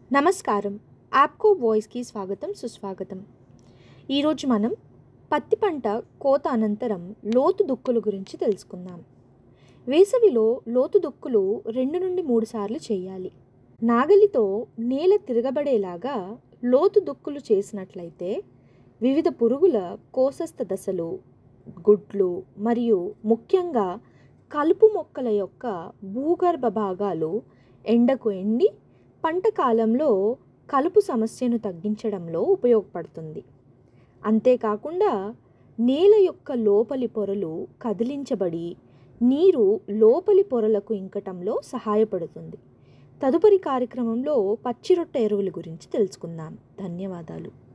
నమస్కారం యాప్కో వాయిస్కి స్వాగతం సుస్వాగతం ఈరోజు మనం పత్తి పంట కోత అనంతరం లోతు దుక్కుల గురించి తెలుసుకుందాం వేసవిలో లోతు దుక్కులు రెండు నుండి మూడు సార్లు చేయాలి నాగలితో నేల తిరగబడేలాగా లోతు దుక్కులు చేసినట్లయితే వివిధ పురుగుల కోసస్థ దశలు గుడ్లు మరియు ముఖ్యంగా కలుపు మొక్కల యొక్క భూగర్భ భాగాలు ఎండకు ఎండి పంట కాలంలో కలుపు సమస్యను తగ్గించడంలో ఉపయోగపడుతుంది అంతేకాకుండా నేల యొక్క లోపలి పొరలు కదిలించబడి నీరు లోపలి పొరలకు ఇంకటంలో సహాయపడుతుంది తదుపరి కార్యక్రమంలో పచ్చిరొట్ట ఎరువుల గురించి తెలుసుకుందాం ధన్యవాదాలు